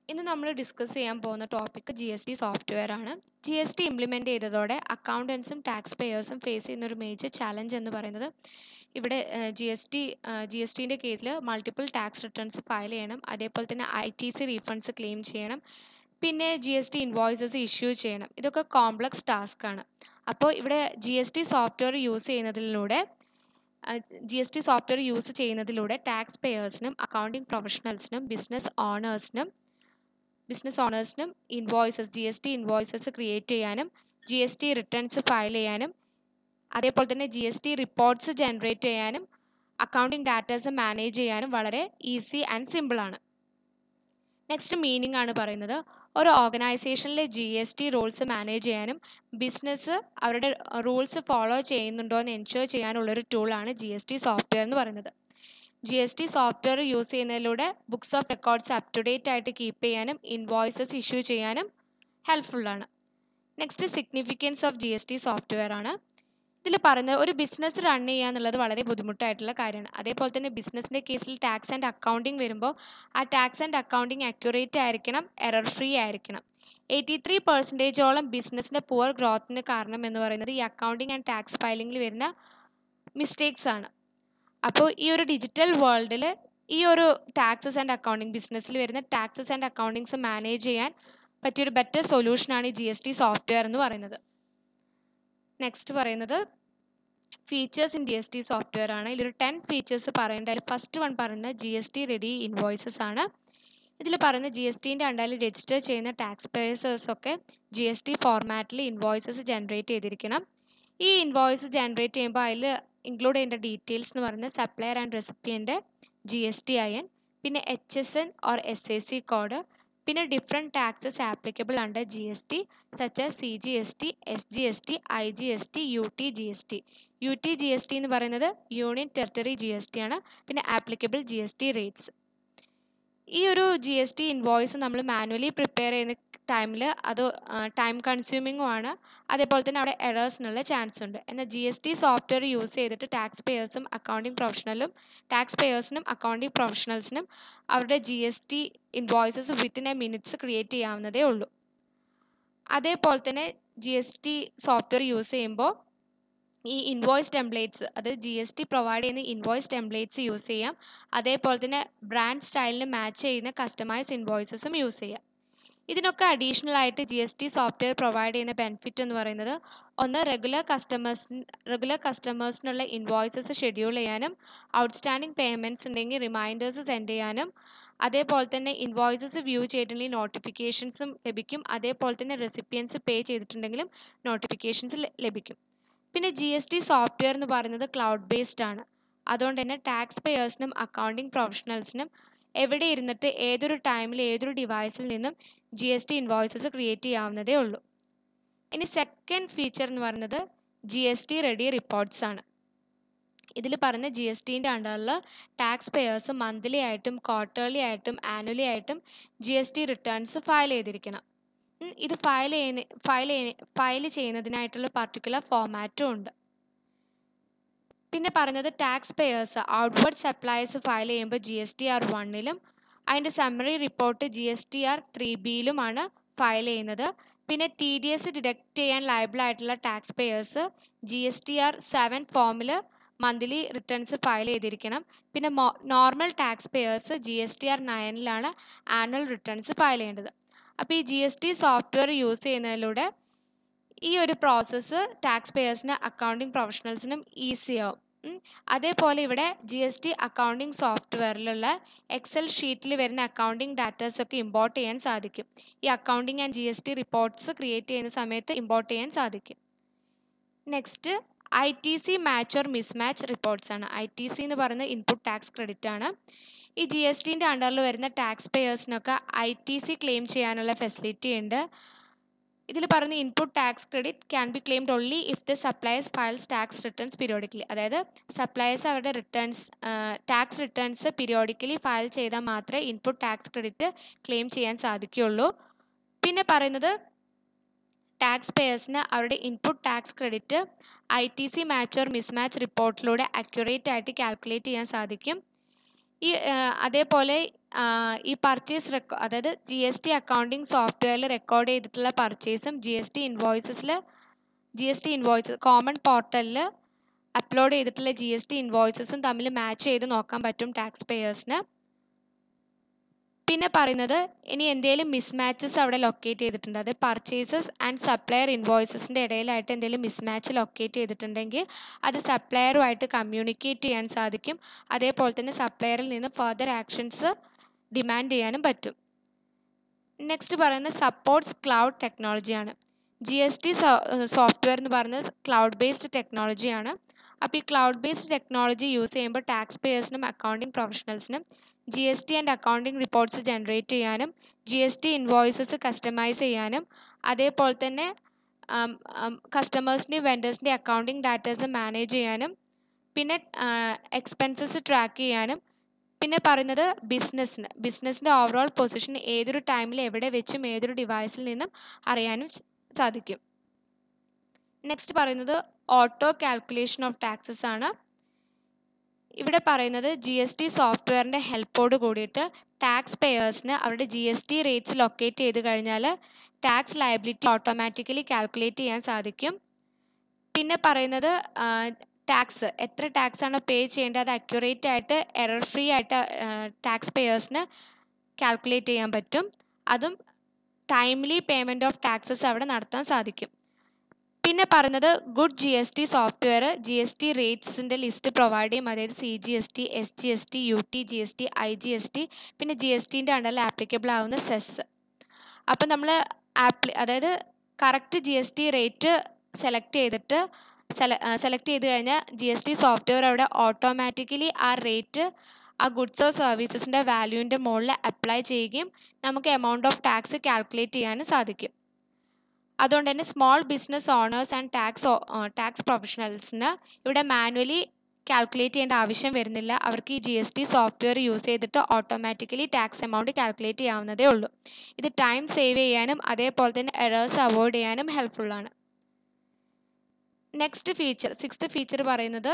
ഇന്ന് നമ്മൾ ഡിസ്കസ് ചെയ്യാൻ പോകുന്ന topic G S T software ആണ് ജി എസ് ടി ഇംപ്ലിമെൻ്റ് ചെയ്തതോടെ അക്കൗണ്ടൻസും ടാക്സ് പേയേഴ്സും ഫേസ് ചെയ്യുന്ന ഒരു മേജർ ചാലഞ്ച് എന്ന് പറയുന്നത് ഇവിടെ G S T G S ടിൻ്റെ കേസിൽ മൾട്ടിപ്പിൾ ടാക്സ് റിട്ടേൺസ് ഫയൽ ചെയ്യണം അതേപോലെ തന്നെ I T C refunds claim ചെയ്യണം പിന്നെ G S T invoices issue ചെയ്യണം ഇതൊക്കെ കോംപ്ലക്സ് ടാസ്ക് ആണ് അപ്പോൾ ഇവിടെ G S T software use ചെയ്യുന്നതിലൂടെ G S T software use ചെയ്യുന്നതിലൂടെ ടാക്സ് പേയേഴ്സിനും അക്കൗണ്ടിംഗ് പ്രൊഫഷണൽസിനും ബിസിനസ് ഓണേഴ്സിനും ബിസിനസ് ഓണേഴ്സിനും invoices G S T invoices create ചെയ്യാനും G S T returns file ചെയ്യാനും അതേപോലെ തന്നെ G S T reports generate ചെയ്യാനും അക്കൗണ്ടിംഗ് ഡാറ്റാസ് മാനേജ് ചെയ്യാനും വളരെ ഈസി ആൻഡ് സിമ്പിൾ ആണ് നെക്സ്റ്റ് മീനിങ് ആണ് പറയുന്നത് ഒരു ഓർഗനൈസേഷനിലെ G S T rules manage ചെയ്യാനും ബിസിനസ് അവരുടെ റൂൾസ് ഫോളോ ചെയ്യുന്നുണ്ടോ എന്ന് എൻഷുർ ചെയ്യാനുള്ളൊരു ടൂളാണ് ജി എസ് ടി സോഫ്റ്റ്വെയർ എന്ന് പറയുന്നത് G S T software use ചെയ്യുന്നതിലൂടെ books of records up to date ആയിട്ട് കീപ്പ് ചെയ്യാനും ഇൻവോയ്സസ് ഇഷ്യൂ ചെയ്യാനും ഹെൽപ്ഫുൾ ആണ് next significance of G S T software ആണ് ഇതിൽ പറയുന്നത് ഒരു ബിസിനസ് റൺ ചെയ്യുക എന്നുള്ളത് വളരെ ബുദ്ധിമുട്ടായിട്ടുള്ള കാര്യമാണ് അതേപോലെ തന്നെ ബിസിനസ്സിൻ്റെ കേസിൽ ടാക്സ് ആൻഡ് അക്കൗണ്ടിങ് വരുമ്പോൾ ആ ടാക്സ് ആൻഡ് അക്കൗണ്ടിങ് അക്യുറേറ്റ് ആയിരിക്കണം എറർ ഫ്രീ ആയിരിക്കണം എയ്റ്റി ത്രീ പെർസെൻറ്റേജോളം ബിസിനസ്സിൻ്റെ പുവർ ഗ്രോത്തിന് കാരണം എന്ന് പറയുന്നത് ഈ അക്കൗണ്ടിങ് ആൻഡ് ടാക്സ് ഫയലിംഗിൽ വരുന്ന മിസ്റ്റേക്സ് ആണ് അപ്പോൾ ഈ ഒരു ഡിജിറ്റൽ വേൾഡിൽ ഈ ഒരു ടാക്സസ് ആൻഡ് അക്കൗണ്ടിങ് ബിസിനസ്സിൽ വരുന്ന ടാക്സസ് ആൻഡ് അക്കൗണ്ടിങ്സ് മാനേജ് ചെയ്യാൻ പറ്റിയൊരു ബെറ്റർ സൊല്യൂഷനാണ് ഈ ജി എസ് ടി സോഫ്റ്റ്വെയർ എന്ന് പറയുന്നത് നെക്സ്റ്റ് പറയുന്നത് features in G S T software ആണ് ഇതിലൊരു ടെൻ ഫീച്ചേഴ്സ് പറയേണ്ട അതിൽ ഫസ്റ്റ് വൺ പറയുന്നത് G S T ready invoices ആണ് ഇതിൽ പറയുന്ന ജി എസ് ടിൻ്റെ അണ്ടറിൽ രജിസ്റ്റർ ചെയ്യുന്ന ടാക്സ് പേയേഴ്സേഴ്സ് ഒക്കെ ജി എസ് ടി ഫോർമാറ്റിൽ ഇൻവോയ്സസ് ജനറേറ്റ് ചെയ്തിരിക്കണം ഈ ഇൻവോയ്സ് ജനറേറ്റ് ചെയ്യുമ്പോൾ അതിൽ ഇൻക്ലൂഡ് ചെയ്യേണ്ട ഡീറ്റെയിൽസ് എന്ന് പറയുന്നത് സപ്ലയർ ആൻഡ് റെസിപ്പിയൻ്റെ G S T I N പിന്നെ H S N or S A C code പിന്നെ different taxes applicable under G S T such C G S T S G S T I G S T U T G S T U T G S T എന്ന് പറയുന്നത് union territory G S T ആണ് പിന്നെ applicable G S T rates ഈ ഒരു G S T invoice നമ്മൾ manually prepare ചെയ്യുന്ന ടൈമിൽ അത് ടൈം കൺസ്യൂമിങ്ങും ആണ് അതേപോലെ തന്നെ അവിടെ എറേഴ്സിനുള്ള ചാൻസ് ഉണ്ട് എന്നാൽ G S T software use ചെയ്തിട്ട് ടാക്സ് പേയേഴ്സും അക്കൗണ്ടിംഗ് പ്രൊഫഷണലും ടാക്സ് പേയേഴ്സിനും അക്കൗണ്ടിംഗ് പ്രൊഫഷണൽസിനും അവരുടെ G S T invoices within a minutes create ചെയ്യാവുന്നതേ ഉള്ളൂ അതേപോലെ തന്നെ G S T software use ചെയ്യുമ്പോൾ ഈ ഇൻവോയ്സ് ടെംപ്ലേറ്റ്സ് അത് ജി എസ് ടി പ്രൊവൈഡ് ചെയ്യുന്ന ഇൻവോയ്സ് ടെംപ്ലേറ്റ്സ് യൂസ് ചെയ്യാം അതേപോലെ തന്നെ ബ്രാൻഡ് സ്റ്റൈലിന് മാച്ച് ചെയ്യുന്ന കസ്റ്റമൈസ് ഇൻവോയ്സസും യൂസ് ചെയ്യാം ഇതിനൊക്കെ അഡീഷണൽ ആയിട്ട് G S T software provide ചെയ്യുന്ന ബെനിഫിറ്റ് എന്ന് പറയുന്നത് ഒന്ന് റെഗുലർ കസ്റ്റമേഴ്സ് റെഗുലർ കസ്റ്റമേഴ്സിനുള്ള ഇൻവോയ്സസ് ഷെഡ്യൂൾ ചെയ്യാനും ഔട്ട്സ്റ്റാൻഡിംഗ് പേയ്മെൻറ്റ്സ് ഉണ്ടെങ്കിൽ റിമൈൻഡേഴ്സ് സെൻഡ് ചെയ്യാനും അതേപോലെ തന്നെ ഇൻവോയ്സസ് വ്യൂ ചെയ്തിട്ടുണ്ടെങ്കിൽ നോട്ടിഫിക്കേഷൻസും ലഭിക്കും അതേപോലെ തന്നെ റെസിപ്പിയൻസ് പേ ചെയ്തിട്ടുണ്ടെങ്കിലും നോട്ടിഫിക്കേഷൻസ് ലഭിക്കും പിന്നെ ജി എസ് ടി സോഫ്റ്റ്വെയർ എന്ന് പറയുന്നത് ക്ലൗഡ് ബേസ്ഡ് ആണ് അതുകൊണ്ട് തന്നെ ടാക്സ് പേയേഴ്സിനും അക്കൗണ്ടിംഗ് പ്രൊഫഷണൽസിനും എവിടെ ഇരുന്നിട്ട് ഏതൊരു ടൈമിൽ ഏതൊരു ഡിവൈസിൽ നിന്നും G S T invoices create ചെയ്യാവുന്നതേ ഉള്ളൂ ഇനി സെക്കൻഡ് ഫീച്ചർ എന്ന് പറയുന്നത് G S T ready reports ആണ് ഇതിൽ പറഞ്ഞ ജി എസ് ടിൻ്റെ അണ്ടറിൽ ടാക്സ് പേയേഴ്സ് മന്ത്ലി ആയിട്ടും ക്വാർട്ടർലി ആയിട്ടും ആനുവലി ആയിട്ടും G S T returns file ചെയ്തിരിക്കണം ഇത് ഫയൽ ചെയ്യുന്ന ഫയൽ ഫയൽ ചെയ്യുന്നതിനായിട്ടുള്ള പർട്ടിക്കുലർ ഫോമാറ്റും ഉണ്ട് പിന്നെ പറഞ്ഞത് tax payers outward supplies file ചെയ്യുമ്പോൾ ജി എസ് ടി ആർ വണ്ണിലും അതിൻ്റെ summary report G S T R three ബിയിലുമാണ് ഫയൽ ചെയ്യുന്നത് പിന്നെ ടി ഡി എസ് ഡിഡക്റ്റ് ചെയ്യാൻ ലയബിൾ ആയിട്ടുള്ള tax payers G S T R seven ഫോമിൽ മന്ത്ലി റിട്ടേൺസ് ഫയൽ ചെയ്തിരിക്കണം പിന്നെ normal tax payers G S T R നയനിലാണ് ആനുവൽ റിട്ടേൺസ് ഫയൽ ചെയ്യേണ്ടത് അപ്പോൾ ഈ G S T software use ചെയ്യുന്നതിലൂടെ ഈ ഒരു പ്രോസസ്സ് ടാക്സ് പേയേഴ്സിന് അക്കൗണ്ടിംഗ് പ്രൊഫഷണൽസിനും ഈസി ആവും അതേപോലെ ഇവിടെ ജി എസ് ടി അക്കൗണ്ടിംഗ് സോഫ്റ്റ്വെയറിലുള്ള എക്സൽ ഷീറ്റിൽ വരുന്ന അക്കൗണ്ടിംഗ് ഡാറ്റാസ് ഒക്കെ ഇമ്പോർട്ട് ചെയ്യാൻ സാധിക്കും ഈ accounting and G S T reports create ചെയ്യുന്ന സമയത്ത് ഇമ്പോർട്ട് ചെയ്യാൻ സാധിക്കും next I T C match or mismatch reports ആണ് ഐ ടി സി എന്ന് പറയുന്നത് ഇൻപുട്ട് ടാക്സ് ക്രെഡിറ്റ് ആണ് ഈ ജി എസ് ടിൻ്റെ അണ്ടറിൽ വരുന്ന ടാക്സ് പേയേഴ്സിനൊക്കെ ഐ ടി സി ക്ലെയിം ചെയ്യാനുള്ള ഫെസിലിറ്റി ഉണ്ട് ഇതിൽ പറയുന്ന input tax credit can be claimed only if the suppliers files tax returns periodically അതായത് സപ്ലയേഴ്സ് അവരുടെ returns tax returns periodically file ചെയ്താൽ മാത്രമേ ഇൻപുട്ട് ടാക്സ് ക്രെഡിറ്റ് ക്ലെയിം ചെയ്യാൻ സാധിക്കുകയുള്ളൂ പിന്നെ പറയുന്നത് ടാക്സ് പേയേഴ്സിന് അവരുടെ input tax credit I T C match or mismatch റിപ്പോർട്ടിലൂടെ അക്യുറേറ്റ് ആയിട്ട് കാൽക്കുലേറ്റ് ചെയ്യാൻ സാധിക്കും ഈ അതേപോലെ ഈ പർച്ചേസ് റെക്കോ അതായത് ജി എസ് ടി അക്കൗണ്ടിങ് സോഫ്റ്റ്വെയറിൽ റെക്കോർഡ് ചെയ്തിട്ടുള്ള പർച്ചേസും ജി എസ് ടി ഇൻവോയ്സസിൽ G S T invoice common പോർട്ടലിൽ അപ്ലോഡ് ചെയ്തിട്ടുള്ള ജി എസ് ടി ഇൻവോയ്സസും തമ്മിൽ മാച്ച് ചെയ്ത് നോക്കാൻ പറ്റും ടാക്സ് പേയേഴ്സിന് പിന്നെ പറയുന്നത് ഇനി എന്തെങ്കിലും മിസ്മാച്ചസ് അവിടെ ലൊക്കേറ്റ് ചെയ്തിട്ടുണ്ട് അത് പർച്ചേസസ് ആൻഡ് സപ്ലയർ ഇൻവോയ്സസിൻ്റെ ഇടയിലായിട്ട് എന്തെങ്കിലും മിസ്മാച്ച് ലൊക്കേറ്റ് ചെയ്തിട്ടുണ്ടെങ്കിൽ അത് സപ്ലയറുമായിട്ട് കമ്മ്യൂണിക്കേറ്റ് ചെയ്യാൻ സാധിക്കും അതേപോലെ തന്നെ സപ്ലയറിൽ നിന്ന് ഫർദർ ആക്ഷൻസ് ഡിമാൻഡ് ചെയ്യാനും പറ്റും നെക്സ്റ്റ് പറയുന്നത് സപ്പോർട്ട്സ് ക്ലൗഡ് ടെക്നോളജിയാണ് ജി എസ് ടി സോഫ്റ്റ്വെയർ എന്ന് പറയുന്നത് ക്ലൗഡ് ബേസ്ഡ് ടെക്നോളജിയാണ് അപ്പോൾ ഈ ക്ലൗഡ് ബേസ്ഡ് ടെക്നോളജി യൂസ് ചെയ്യുമ്പോൾ ടാക്സ് പേയേഴ്സിനും അക്കൗണ്ടിങ് പ്രൊഫഷണൽസിനും G S T and accounting reports generate ചെയ്യാനും G S T invoices customise ചെയ്യാനും അതേപോലെ തന്നെ കസ്റ്റമേഴ്സിൻ്റെയും വെൻഡേഴ്സിൻ്റെയും അക്കൗണ്ടിങ് ഡാറ്റാസ് മാനേജ് ചെയ്യാനും പിന്നെ എക്സ്പെൻസസ് ട്രാക്ക് ചെയ്യാനും പിന്നെ പറയുന്നത് ബിസിനസ്സിന് ബിസിനസ്സിൻ്റെ ഓവറോൾ പൊസിഷൻ ഏതൊരു ടൈമിൽ എവിടെ വെച്ചും ഏതൊരു ഡിവൈസിൽ നിന്നും അറിയാനും സാധിക്കും നെക്സ്റ്റ് പറയുന്നത് ഓട്ടോ കാൽക്കുലേഷൻ ഓഫ് ടാക്സസ് ആണ് ഇവിടെ പറയുന്നത് ജി എസ് ടി സോഫ്റ്റ്വെയറിൻ്റെ ഹെൽപ്പോട് കൂടിയിട്ട് ടാക്സ് പേയേഴ്സിന് അവരുടെ G S T rates locate ചെയ്ത് കഴിഞ്ഞാൽ ടാക്സ് ലയബിലിറ്റി ഓട്ടോമാറ്റിക്കലി കാൽക്കുലേറ്റ് ചെയ്യാൻ സാധിക്കും പിന്നെ പറയുന്നത് ടാക്സ് എത്ര ടാക്സ് ആണ് പേ ചെയ്യേണ്ടത് അത് അക്യുറേറ്റ് ആയിട്ട് എറർ ഫ്രീ ആയിട്ട് ടാക്സ് പേയേഴ്സിന് കാൽക്കുലേറ്റ് ചെയ്യാൻ പറ്റും അതും ടൈംലി പേയ്മെൻറ്റ് ഓഫ് ടാക്സസ് അവിടെ നടത്താൻ സാധിക്കും പിന്നെ പറയുന്നത് good G S T software G S T റേറ്റ്സിൻ്റെ ലിസ്റ്റ് പ്രൊവൈഡ് ചെയ്യും അതായത് C G S T S G S T U T G S T I G S T പിന്നെ G S ടിൻ്റെ അണ്ടറിൽ ആപ്ലിക്കബിൾ ആവുന്ന സെസ് അപ്പം നമ്മൾ ആപ്ലി അതായത് correct G S T rate select ചെയ്തിട്ട് സെല സെലക്ട് ചെയ്ത് കഴിഞ്ഞാൽ ജി എസ് ടി സോഫ്റ്റ്വെയർ അവിടെ ഓട്ടോമാറ്റിക്കലി ആ റേറ്റ് ആ ഗുഡ്സോ സർവീസസിൻ്റെ വാല്യൂവിൻ്റെ മുകളിൽ അപ്ലൈ ചെയ്യുകയും നമുക്ക് എമൗണ്ട് ഓഫ് ടാക്സ് കാൽക്കുലേറ്റ് ചെയ്യാനും സാധിക്കും അതുകൊണ്ട് തന്നെ small business owners and tax tax പ്രൊഫഷണൽസിന് ഇവിടെ മാനുവലി കാൽക്കുലേറ്റ് ചെയ്യേണ്ട ആവശ്യം വരുന്നില്ല അവർക്ക് ഈ G S T software use ചെയ്തിട്ട് ഓട്ടോമാറ്റിക്കലി ടാക്സ് എമൗണ്ട് കാൽക്കുലേറ്റ് ചെയ്യാവുന്നതേ ഉള്ളൂ ഇത് ടൈം സേവ് ചെയ്യാനും അതേപോലെ തന്നെ എറേഴ്സ് അവോയ്ഡ് ചെയ്യാനും ഹെൽപ്ഫുൾ ആണ് നെക്സ്റ്റ് ഫീച്ചർ സിക്സ്ത് ഫീച്ചർ പറയുന്നത്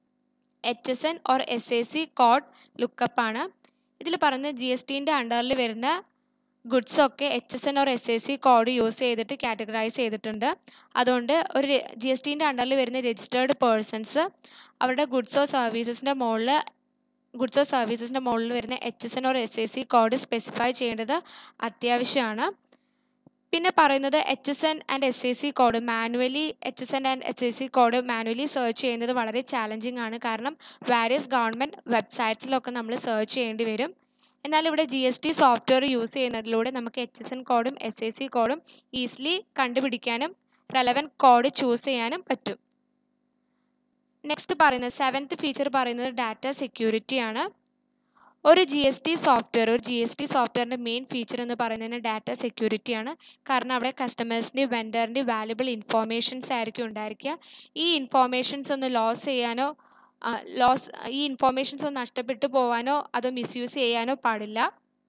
H S N or S A C code lookup ആണ് ഇതിൽ പറയുന്നത് ജി എസ് ടിൻ്റെ അണ്ടറിൽ വരുന്ന ഗുഡ്സ് ഒക്കെ H S N or S A C code use ചെയ്തിട്ട് കാറ്റഗറൈസ് ചെയ്തിട്ടുണ്ട് അതുകൊണ്ട് ഒരു ജി എസ് ടിൻ്റെ അണ്ടറിൽ വരുന്ന രജിസ്റ്റേർഡ് പേഴ്സൺസ് അവരുടെ ഗുഡ്സോ സർവീസസിൻ്റെ മുകളിൽ ഗുഡ്സോ സർവീസസിൻ്റെ മുകളിൽ വരുന്ന H S N or S A C code specify ചെയ്യേണ്ടത് അത്യാവശ്യമാണ് പിന്നെ പറയുന്നത് H S N and S A C code manually H S N and H A C code manually search ചെയ്യുന്നത് വളരെ ചാലഞ്ചിങ് ആണ് കാരണം വാരിയസ് ഗവൺമെൻറ് വെബ്സൈറ്റ്സിലൊക്കെ നമ്മൾ search ചെയ്യേണ്ടി വരും എന്നാൽ ഇവിടെ G S T software use ചെയ്യുന്നതിലൂടെ നമുക്ക് എച്ച് എസ് എൻ കോഡും എസ് എ സി കോഡും ഈസിലി കണ്ടുപിടിക്കാനും റെലവൻറ്റ് കോഡ് ചൂസ് ചെയ്യാനും പറ്റും നെക്സ്റ്റ് പറയുന്നത് സെവൻത്ത് ഫീച്ചർ പറയുന്നത് ഡാറ്റ സെക്യൂരിറ്റി ആണ് ഒരു ജി എസ് ടി സോഫ്റ്റ്വെയർ ഒരു ജി എസ് ടി സോഫ്റ്റ്വെയറിൻ്റെ മെയിൻ ഫീച്ചർ എന്ന് പറയുന്നത് ഡാറ്റ സെക്യൂരിറ്റി ആണ് കാരണം അവിടെ കസ്റ്റമേഴ്സിൻ്റെയും വെൻഡറിൻ്റെയും വാല്യുബിൾ ഇൻഫോർമേഷൻസ് ആയിരിക്കും ഉണ്ടായിരിക്കുക ഈ ഇൻഫോർമേഷൻസ് ഒന്ന് ലോസ് ചെയ്യാനോ ലോസ് ഈ ഇൻഫോർമേഷൻസ് ഒന്ന് നഷ്ടപ്പെട്ടു പോകാനോ അതോ മിസ്യൂസ് ചെയ്യാനോ പാടില്ല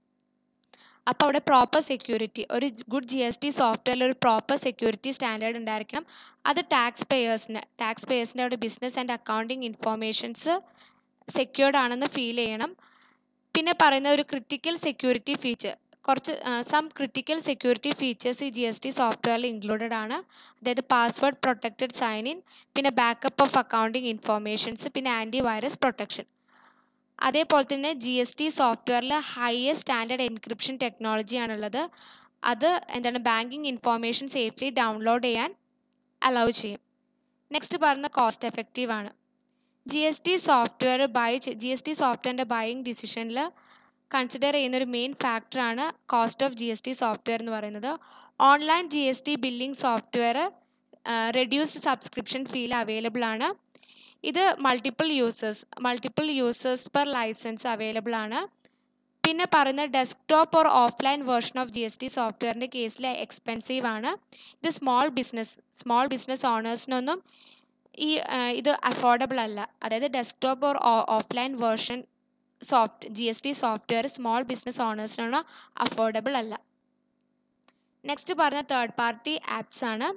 അപ്പോൾ അവിടെ പ്രോപ്പർ സെക്യൂരിറ്റി ഒരു ഗുഡ് ജി എസ് ടി സോഫ്റ്റ്വെയറിൽ ഒരു പ്രോപ്പർ സെക്യൂരിറ്റി സ്റ്റാൻഡേർഡ് ഉണ്ടായിരിക്കണം അത് ടാക്സ് പേയേഴ്സിന് ടാക്സ് പേയേഴ്സിൻ്റെ അവിടെ business and accounting informations secured ആണെന്ന് ഫീൽ ചെയ്യണം പിന്നെ പറയുന്ന ഒരു ക്രിട്ടിക്കൽ സെക്യൂരിറ്റി ഫീച്ചർ കുറച്ച് സം ക്രിട്ടിക്കൽ സെക്യൂരിറ്റി ഫീച്ചേഴ്സ് ഈ ജി എസ് ടി സോഫ്റ്റ്വെയറിൽ ഇൻക്ലൂഡഡ് ആണ് അതായത് പാസ്വേഡ് പ്രൊട്ടക്റ്റഡ് സൈൻ ഇൻ പിന്നെ ബാക്കപ്പ് ഓഫ് അക്കൗണ്ടിങ് ഇൻഫോർമേഷൻസ് പിന്നെ ആൻറ്റി വൈറസ് പ്രൊട്ടക്ഷൻ അതേപോലെ തന്നെ ജി എസ് ടി സോഫ്റ്റ്വെയറിൽ ഹയസ്റ്റ് സ്റ്റാൻഡേർഡ് എൻക്രിപ്ഷൻ ടെക്നോളജിയാണുള്ളത് അത് എന്താണ് ബാങ്കിങ് ഇൻഫോർമേഷൻ സേഫ്ലി ഡൗൺലോഡ് ചെയ്യാൻ അലൗ ചെയ്യും നെക്സ്റ്റ് പറഞ്ഞ കോസ്റ്റ് എഫക്റ്റീവ് ആണ് G S T software buy G S T സോഫ്റ്റ്വെയറിൻ്റെ ബൈയിങ് ഡിസിഷനിൽ കൺസിഡർ ചെയ്യുന്ന ഒരു മെയിൻ ഫാക്ടറാണ് cost of G S T software എന്ന് പറയുന്നത് online G S T billing software reduced subscription fee available ആണ് ഇത് multiple users multiple users per license available ആണ് പിന്നെ പറയുന്ന desktop or offline version of G S T സോഫ്റ്റ്വെയറിൻ്റെ കേസിൽ expensive ആണ് ഇത് സ്മോൾ ബിസിനസ് സ്മോൾ ബിസിനസ് ഓണേഴ്സിനൊന്നും ഈ ഇത് അഫോർഡബിൾ അല്ല അതായത് desktop or offline version soft G S T software small business ഓണേഴ്സിനുള്ള അഫോർഡബിൾ അല്ല നെക്സ്റ്റ് പറഞ്ഞ തേർഡ് പാർട്ടി ആപ്സ് ആണ്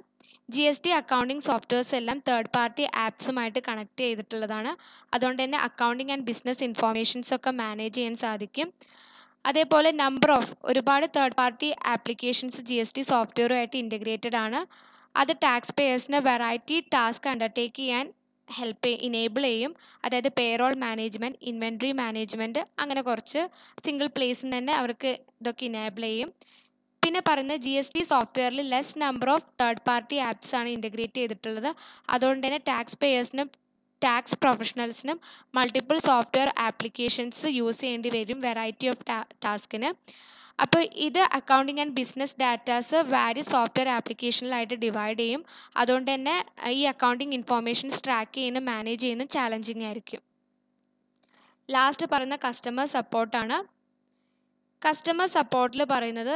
G S T accounting softwares എല്ലാം തേർഡ് പാർട്ടി ആപ്സുമായിട്ട് കണക്ട് ചെയ്തിട്ടുള്ളതാണ് അതുകൊണ്ട് തന്നെ അക്കൗണ്ടിങ് ആൻഡ് ബിസിനസ് ഇൻഫോർമേഷൻസ് ഒക്കെ മാനേജ് ചെയ്യാൻ സാധിക്കും അതേപോലെ നമ്പർ ഓഫ് ഒരുപാട് third party applications G S T സോഫ്റ്റ്വെയറുമായിട്ട് ഇൻറ്റഗ്രേറ്റഡ് ആണ് അത് ടാക്സ് പേയേഴ്സിന് വെറൈറ്റി ടാസ്ക് അണ്ടർടേക്ക് ചെയ്യാൻ ഹെൽപ്പ് ഇനേബിൾ ചെയ്യും അതായത് പേറോൾ മാനേജ്മെൻറ്റ് ഇൻവെൻട്രി മാനേജ്മെൻറ്റ് അങ്ങനെ കുറച്ച് സിംഗിൾ പ്ലേസിൽ തന്നെ അവർക്ക് ഇതൊക്കെ ഇനേബിൾ ചെയ്യും പിന്നെ പറയുന്നത് ജി എസ് ടി സോഫ്റ്റ്വെയറിൽ less number of third party apps ആണ് ഇൻറ്റഗ്രേറ്റ് ചെയ്തിട്ടുള്ളത് അതുകൊണ്ട് തന്നെ ടാക്സ് പേയേഴ്സിനും ടാക്സ് പ്രൊഫഷണൽസിനും മൾട്ടിപ്പിൾ സോഫ്റ്റ്വെയർ ആപ്ലിക്കേഷൻസ് യൂസ് ചെയ്യേണ്ടി വരും വെറൈറ്റി ഓഫ് ടാസ്കിന് അപ്പോൾ ഇത് അക്കൗണ്ടിങ് ആൻഡ് ബിസിനസ് ഡാറ്റാസ് വാരി സോഫ്റ്റ്വെയർ ആപ്ലിക്കേഷനിലായിട്ട് ഡിവൈഡ് ചെയ്യും അതുകൊണ്ട് തന്നെ ഈ അക്കൗണ്ടിങ് ഇൻഫോർമേഷൻസ് ട്രാക്ക് ചെയ്യുന്ന മാനേജ് ചെയ്യുന്ന ചാലഞ്ചിങ് ആയിരിക്കും ലാസ്റ്റ് പറയുന്ന കസ്റ്റമർ സപ്പോർട്ടാണ് കസ്റ്റമർ സപ്പോർട്ടിൽ പറയുന്നത്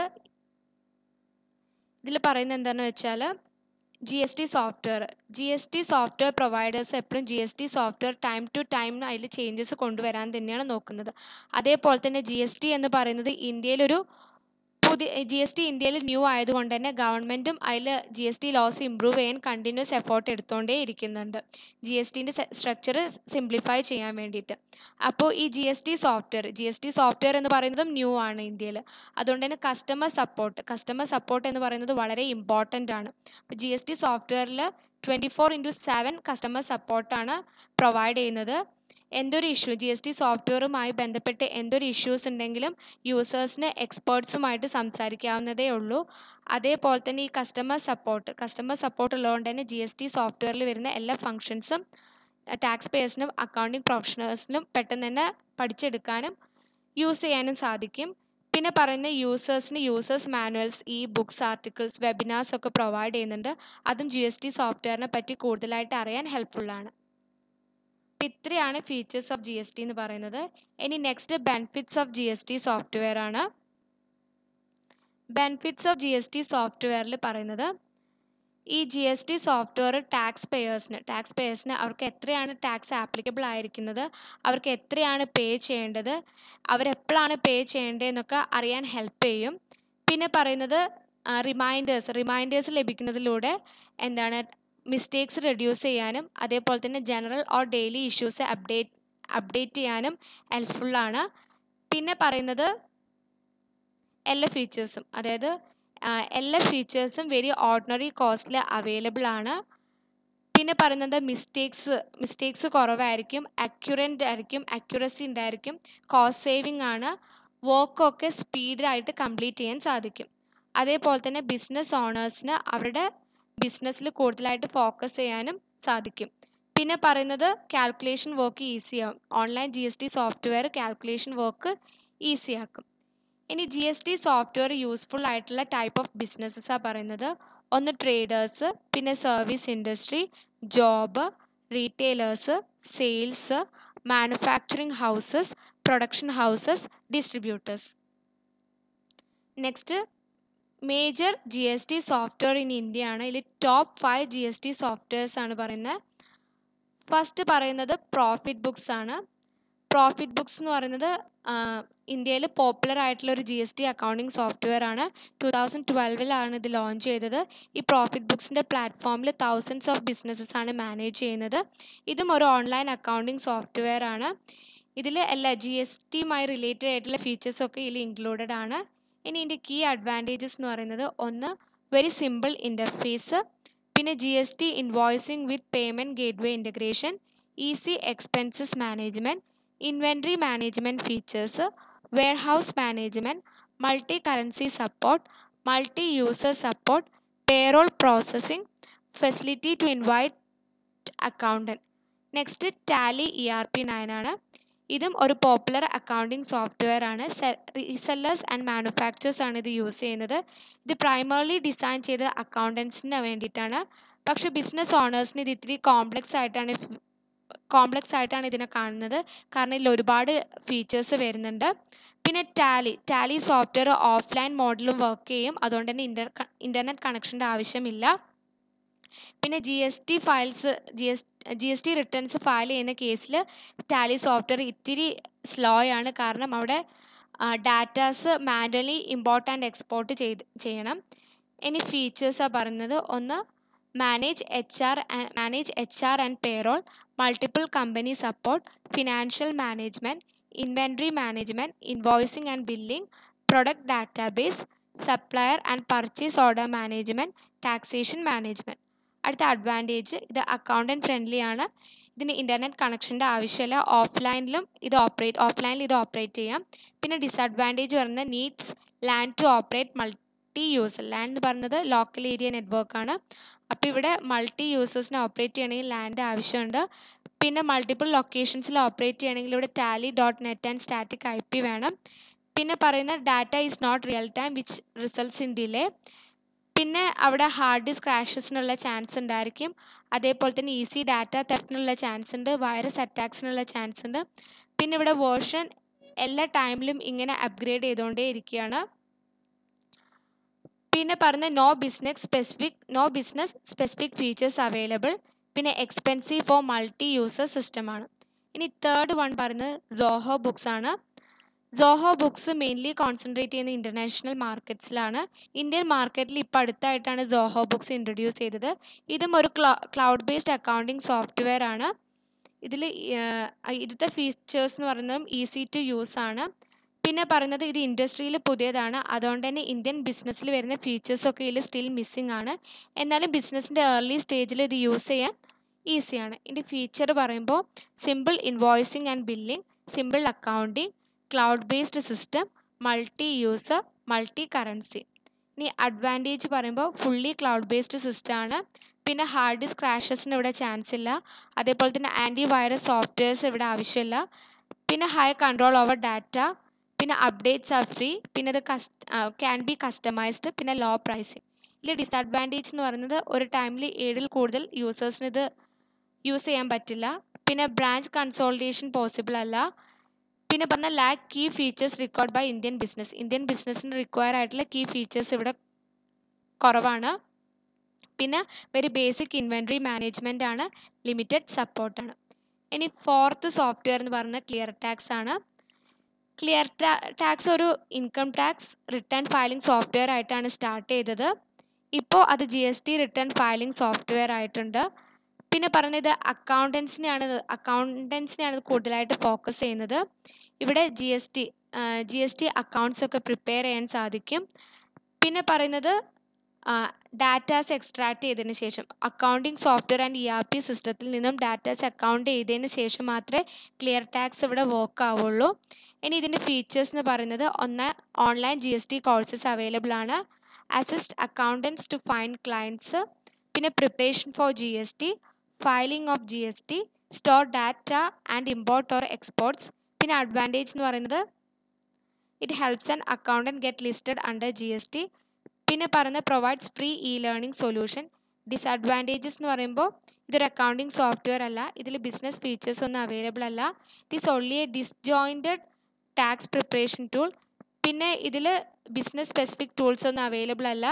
ഇതിൽ പറയുന്നത് എന്താണെന്ന് വെച്ചാൽ G S T software G S T software providers എപ്പോഴും G S T software time to time അതിൽ ചേഞ്ചസ് കൊണ്ടുവരാൻ തന്നെയാണ് നോക്കുന്നത് അതേപോലെ തന്നെ ജി എസ് ടി എന്ന് പറയുന്നത് ഇന്ത്യയിലൊരു പുതിയ ജി എസ് ടി ഇന്ത്യയിൽ ന്യൂ ആയതുകൊണ്ട് തന്നെ ഗവൺമെൻറ്റും അതിൽ G S T laws improve ചെയ്യാൻ കണ്ടിന്യൂസ് എഫേർട്ട് എടുത്തുകൊണ്ടേ ഇരിക്കുന്നുണ്ട് ജി എസ് ടിൻ്റെ സ്ട്രക്ചർ സിംപ്ലിഫൈ ചെയ്യാൻ വേണ്ടിയിട്ട് അപ്പോൾ ഈ G S T software G S T software എന്ന് പറയുന്നതും ന്യൂ ആണ് ഇന്ത്യയിൽ അതുകൊണ്ട് തന്നെ കസ്റ്റമർ സപ്പോർട്ട് കസ്റ്റമർ സപ്പോർട്ട് എന്ന് പറയുന്നത് വളരെ ഇമ്പോർട്ടൻ്റ് ആണ് അപ്പോൾ ജി എസ് ടി സോഫ്റ്റ്വെയറിൽ twenty four into seven customer സപ്പോർട്ടാണ് പ്രൊവൈഡ് ചെയ്യുന്നത് എന്തൊരു ഇഷ്യൂ ജി എസ് ടി സോഫ്റ്റ്വെയറുമായി ബന്ധപ്പെട്ട് എന്തൊരു ഇഷ്യൂസ് ഉണ്ടെങ്കിലും യൂസേഴ്സിന് എക്സ്പേർട്സുമായിട്ട് സംസാരിക്കാവുന്നതേ ഉള്ളൂ അതേപോലെ തന്നെ ഈ കസ്റ്റമർ സപ്പോർട്ട് കസ്റ്റമർ സപ്പോർട്ട് ഉള്ളതുകൊണ്ട് തന്നെ ജി എസ് ടി സോഫ്റ്റ്വെയറിൽ വരുന്ന എല്ലാ ഫങ്ഷൻസും ടാക്സ് പേയേഴ്സിനും അക്കൗണ്ടിങ് പ്രൊഫഷണൽസിനും പെട്ടെന്ന് തന്നെ പഠിച്ചെടുക്കാനും യൂസ് ചെയ്യാനും സാധിക്കും പിന്നെ പറയുന്ന യൂസേഴ്സിന് users manuals e books articles webinars ഒക്കെ പ്രൊവൈഡ് ചെയ്യുന്നുണ്ട് അതും ജി എസ് ടി സോഫ്റ്റ്വെയറിനെ പറ്റി കൂടുതലായിട്ട് അറിയാൻ ഹെൽപ്ഫുള്ളാണ് അപ്പം ഇത്രയാണ് features of G S T എന്ന് പറയുന്നത് ഇനി next benefits of G S T software ആണ് benefits of G S T സോഫ്റ്റ്വെയറിൽ പറയുന്നത് ഈ G S T software tax പേയേഴ്സിന് ടാക്സ് പേയേഴ്സിന് അവർക്ക് എത്രയാണ് ടാക്സ് ആപ്ലിക്കബിൾ ആയിരിക്കുന്നത് അവർക്ക് എത്രയാണ് പേ ചെയ്യേണ്ടത് അവരെപ്പോഴാണ് പേ ചെയ്യേണ്ടതെന്നൊക്കെ അറിയാൻ ഹെൽപ്പ് ചെയ്യും പിന്നെ പറയുന്നത് റിമൈൻഡേഴ്സ് റിമൈൻഡേഴ്സ് ലഭിക്കുന്നതിലൂടെ എന്താണ് മിസ്റ്റേക്സ് റെഡ്യൂസ് ചെയ്യാനും അതേപോലെ തന്നെ general or daily issues update update ചെയ്യാനും ഹെൽപ്ഫുള്ളാണ് പിന്നെ പറയുന്നത് എല്ലാ ഫീച്ചേഴ്സും അതായത് എല്ലാ ഫീച്ചേഴ്സും വെരി ഓർഡിനറി കോസ്റ്റിൽ അവൈലബിൾ ആണ് പിന്നെ പറയുന്നത് മിസ്റ്റേക്സ് മിസ്റ്റേക്സ് കുറവായിരിക്കും അക്യുറൻ്റ് ആയിരിക്കും അക്യുറസി ഉണ്ടായിരിക്കും കോസ്റ്റ് സേവിങ് ആണ് വർക്കൊക്കെ സ്പീഡായിട്ട് കംപ്ലീറ്റ് ചെയ്യാൻ സാധിക്കും അതേപോലെ തന്നെ ബിസിനസ് ഓണേഴ്സിന് അവരുടെ ബിസിനസ്സിൽ കൂടുതലായിട്ട് ഫോക്കസ് ചെയ്യാനും സാധിക്കും പിന്നെ പറയുന്നത് കാൽക്കുലേഷൻ വർക്ക് ഈസിയാവും online G S T software calculation work ഈസിയാക്കും ഇനി G S T software useful ആയിട്ടുള്ള ടൈപ്പ് ഓഫ് ബിസിനസ്സസാണ് പറയുന്നത് ഒന്ന് ട്രേഡേഴ്സ് പിന്നെ service industry job retailers sales manufacturing houses production houses distributors next major G S T software in India ആണ് ഇതിൽ top five G S T softwares ആണ് പറയുന്നത് first പറയുന്നത് പ്രോഫിറ്റ് ബുക്സ് ആണ് പ്രോഫിറ്റ് ബുക്സ് എന്ന് പറയുന്നത് ഇന്ത്യയിൽ പോപ്പുലർ ആയിട്ടുള്ള ഒരു G S T accounting software ആണ് ടു തൗസൻഡ് ട്വൽവിലാണ് ഇത് ലോഞ്ച് ചെയ്തത് ഈ പ്രോഫിറ്റ് ബുക്സിൻ്റെ പ്ലാറ്റ്ഫോമിൽ തൗസൻഡ്സ് ഓഫ് ബിസിനസ്സസ് ആണ് മാനേജ് ചെയ്യുന്നത് ഇതും ഒരു ഓൺലൈൻ അക്കൗണ്ടിങ് സോഫ്റ്റ്വെയർ ആണ് ഇതിൽ എല്ലാ ജി എസ് ടിയുമായി റിലേറ്റഡ് ആയിട്ടുള്ള ഫീച്ചേഴ്സ് ഒക്കെ ഇതിൽ ഇൻക്ലൂഡഡ് ആണ് ഇനി ഇതിൻ്റെ കീ അഡ്വാൻറ്റേജസ് എന്ന് പറയുന്നത് ഒന്ന് വെരി സിമ്പിൾ ഇൻ്റർഫേസ് പിന്നെ G S T invoicing with payment gateway integration easy expenses management inventory management features warehouse management multi currency support multi user support payroll processing facility to invite accountant next Tally E R P nine ആണ് ഇതും ഒരു popular accounting software ആണ് resellers and manufacturers ആണ് ഇത് use ചെയ്യുന്നത് ഇത് primarily design ചെയ്ത അക്കൗണ്ടൻസിന് വേണ്ടിയിട്ടാണ് പക്ഷേ ബിസിനസ് ഓണേഴ്സിന് ഇത് ഇത്തിരി കോംപ്ലക്സ് ആയിട്ടാണ് കോംപ്ലക്സ് ആയിട്ടാണ് ഇതിനെ കാണുന്നത് കാരണം ഇതിൽ ഒരുപാട് ഫീച്ചേഴ്സ് വരുന്നുണ്ട് പിന്നെ ടാലി ടാലി സോഫ്റ്റ്വെയർ ഓഫ്ലൈൻ മോഡലും വർക്ക് ചെയ്യും അതുകൊണ്ട് തന്നെ ഇൻ്റർ ഇൻ്റർനെറ്റ് കണക്ഷൻ്റെ ആവശ്യമില്ല പിന്നെ G S T files G S G S T returns file ചെയ്യുന്ന കേസിൽ ടാലി സോഫ്റ്റ്വെയർ ഇത്തിരി സ്ലോ ആണ് കാരണം അവിടെ datas manually import and export ചെയ്ത് ചെയ്യണം ഇനി ഫീച്ചേഴ്സാണ് പറയുന്നത് ഒന്ന് manage HR and manage HR and payroll, multiple company support, financial management, inventory management, invoicing and billing, product database, supplier and purchase order management, taxation management. അടുത്ത advantage ഇത് accountant friendly ആണ് ഇതിന് internet കണക്ഷൻ്റെ ആവശ്യമില്ല ഓഫ്ലൈനിലും ഇത് ഓപ്പറേറ്റ് ഓഫ്ലൈനിൽ ഇത് operate ചെയ്യാം പിന്നെ ഡിസഡ്വാൻറ്റേജ് പറയുന്നത് needs LAN to operate multi user LAN എന്ന് പറയുന്നത് ലോക്കൽ ഏരിയ നെറ്റ്വർക്ക് ആണ് അപ്പോൾ ഇവിടെ മൾട്ടി യൂസേഴ്സിനെ ഓപ്പറേറ്റ് ചെയ്യണമെങ്കിൽ ലാൻഡ് ആവശ്യമുണ്ട് പിന്നെ മൾട്ടിപ്പിൾ ലൊക്കേഷൻസിൽ ഓപ്പറേറ്റ് ചെയ്യണമെങ്കിൽ ഇവിടെ Tally dot net and static I P വേണം പിന്നെ പറയുന്ന data is not real time which results in delay പിന്നെ അവിടെ ഹാർഡ് ഡിസ്ക് ക്രാഷസിനുള്ള ചാൻസ് ഉണ്ടായിരിക്കും അതേപോലെ തന്നെ ഈസി ഡാറ്റ തെഫ്റ്റിനുള്ള ചാൻസ് ഉണ്ട് വൈറസ് അറ്റാക്സിനുള്ള ചാൻസ് ഉണ്ട് പിന്നെ ഇവിടെ വേർഷൻ എല്ലാ ടൈമിലും ഇങ്ങനെ അപ്ഗ്രേഡ് ചെയ്തുകൊണ്ടേ ഇരിക്കുകയാണ് പിന്നെ പറഞ്ഞ no business specific no business specific features available പിന്നെ expensive for multi user system ആണ് ഇനി തേർഡ് വൺ പറയുന്നത് സോഹോ ബുക്സ് ആണ് സോഹോ ബുക്സ് മെയിൻലി കോൺസെൻട്രേറ്റ് ചെയ്യുന്ന ഇൻ്റർനാഷണൽ മാർക്കറ്റ്സിലാണ് ഇന്ത്യൻ മാർക്കറ്റിൽ ഇപ്പോൾ അടുത്തായിട്ടാണ് സോഹോ ബുക്സ് ഇൻട്രൊഡ്യൂസ് ചെയ്തത് ഇതും ഒരു ക്ലൗഡ് ബേസ്ഡ് അക്കൗണ്ടിങ് സോഫ്റ്റ്വെയർ ആണ് ഇതിൽ ഇതിലത്തെ ഫീച്ചേഴ്സ് എന്ന് പറയുന്നതും ഈസി ടു യൂസ് ആണ് പിന്നെ പറയുന്നത് ഇത് ഇൻഡസ്ട്രിയിൽ പുതിയതാണ് അതുകൊണ്ട് തന്നെ ഇന്ത്യൻ ബിസിനസ്സിൽ വരുന്ന ഫീച്ചേഴ്സ് ഒക്കെ ഇതിൽ സ്റ്റിൽ മിസ്സിംഗ് ആണ് എന്നാലും ബിസിനസ്സിൻ്റെ ഏർലി സ്റ്റേജിൽ ഇത് യൂസ് ചെയ്യാൻ ഈസിയാണ് ഇതിൻ്റെ ഫീച്ചർ പറയുമ്പോൾ simple invoicing and billing simple accounting cloud based system multi user multi currency ഇനി അഡ്വാൻറ്റേജ് പറയുമ്പോൾ ഫുള്ളി ക്ലൗഡ് ബേസ്ഡ് സിസ്റ്റം ആണ് പിന്നെ ഹാർഡ് ഡിസ്ക് ക്രാഷസിന് ഇവിടെ ചാൻസ് ഇല്ല അതേപോലെ തന്നെ ആൻറ്റി വൈറസ് സോഫ്റ്റ്വെയർസ് ഇവിടെ ആവശ്യമില്ല പിന്നെ ഹൈ കൺട്രോൾ ഓവർ ഡാറ്റ പിന്നെ അപ്ഡേറ്റ്സ് ആർ ഫ്രീ പിന്നെ ഇത് കസ് ക്യാൻ ബി കസ്റ്റമൈസ്ഡ് പിന്നെ ലോ പ്രൈസിങ് ഇതിൽ ഡിസഡ്വാൻറ്റേജ് എന്ന് പറയുന്നത് ഒരു ടൈമിൽ ഏഴിൽ കൂടുതൽ യൂസേഴ്സിന് ഇത് യൂസ് ചെയ്യാൻ പറ്റില്ല പിന്നെ ബ്രാഞ്ച് കൺസോൾട്ടേഷൻ പോസിബിൾ അല്ല പിന്നെ പറഞ്ഞ lack key features required by Indian business Indian ബിസിനസ്സിന് റിക്വയർ ആയിട്ടുള്ള കീ ഫീച്ചേഴ്സ് ഇവിടെ കുറവാണ് പിന്നെ വെരി ബേസിക് ഇൻവെൻട്രി മാനേജ്മെൻ്റ് ആണ് ലിമിറ്റഡ് സപ്പോർട്ടാണ് ഇനി ഫോർത്ത് സോഫ്റ്റ്വെയർ എന്ന് പറയുന്നത് ക്ലിയർ ടാക്സ് ആണ് ക്ലിയർ ടാക്സ് ഒരു income tax return filing software ആയിട്ടാണ് സ്റ്റാർട്ട് ചെയ്തത് ഇപ്പോൾ അത് G S T return filing software ആയിട്ടുണ്ട് പിന്നെ പറഞ്ഞത് അക്കൗണ്ടൻസിനെയാണ് അക്കൗണ്ടൻസിനെയാണ് കൂടുതലായിട്ട് ഫോക്കസ് ചെയ്യുന്നത് ഇവിടെ G S T G S T accounts ഒക്കെ പ്രിപ്പയർ ചെയ്യാൻ സാധിക്കും പിന്നെ പറയുന്നത് ഡാറ്റാസ് എക്സ്ട്രാക്ട് ചെയ്തതിന് ശേഷം accounting software and E R P സിസ്റ്റത്തിൽ നിന്നും ഡാറ്റാസ് അക്കൗണ്ട് ചെയ്തതിന് ശേഷം മാത്രമേ ക്ലിയർ ടാക്സ് ഇവിടെ വർക്ക് ആവുള്ളൂ ഇനി ഇതിൻ്റെ ഫീച്ചേഴ്സ് എന്ന് പറയുന്നത് ഒന്ന് online G S T courses available ആണ് assist accountants to find clients പിന്നെ preparation for G S T filing of G S T store data and import or exports പിന്നെ അഡ്വാൻറ്റേജ് എന്ന് പറയുന്നത് it helps an accountant get listed under G S T പിന്നെ പറയുന്നത് provides free e learning solution disadvantages എന്ന് പറയുമ്പോൾ ഇതൊരു accounting software അല്ല ഇതിൽ ബിസിനസ് ഫീച്ചേഴ്സ് ഒന്നും അവൈലബിൾ അല്ല it only A ഡിസ്ജോയിൻറ്റഡ് tax preparation tool പിന്നെ ഇതിൽ ബിസിനസ് സ്പെസിഫിക് ടൂൾസ് ഒന്നും അവൈലബിൾ അല്ല